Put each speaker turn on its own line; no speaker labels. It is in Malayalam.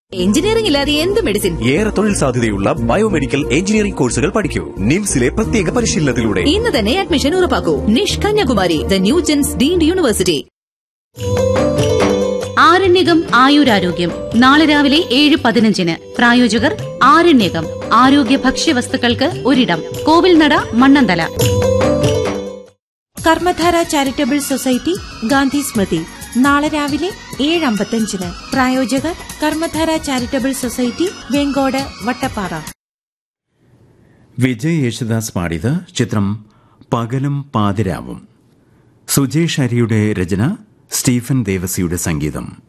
എഞ്ചിനീയറിംഗ് ഇല്ലാതെ എന്ത് മെഡിസിൻ
ഏറെ തൊഴിൽ സാധ്യതയുള്ള ബയോമെഡിക്കൽ എഞ്ചിനീയറിംഗ് കോഴ്സുകൾ പഠിക്കൂ നിംസിലെ പ്രത്യേക പരിശീലനത്തിലൂടെ
ഇന്ന് തന്നെ അഡ്മിഷൻ ഉറപ്പാക്കൂ നിഷ് കന്യാകുമാരി ദ ന്യൂ ജെൻസ് ഡീൻഡ് യൂണിവേഴ്സിറ്റി
ആരണ്യകം ആയുരാരോഗ്യം നാളെ രാവിലെ ഏഴ് പതിനഞ്ചിന് പ്രായോജകർ ആരണ്യകം ആരോഗ്യ ഭക്ഷ്യവസ്തുക്കൾക്ക് ഒരിടം കോവിൽനട മണ്ണന്തല
കർമ്മധാര ചാരിറ്റബിൾ സൊസൈറ്റി ഗാന്ധി സ്മൃതി നാളെ രാവിലെ ഏഴ് അമ്പത്തഞ്ചിന് പ്രായോജകർ കർമ്മധാര ചാരിറ്റബിൾ സൊസൈറ്റി വെങ്കോട് വട്ടപ്പാറ
വിജയ് യേശുദാസ് പാടിയത് ചിത്രം പകലും പാതിരാവും സുജേഷ് ഹരിയുടെ രചന സ്റ്റീഫൻ ദേവസിയുടെ സംഗീതം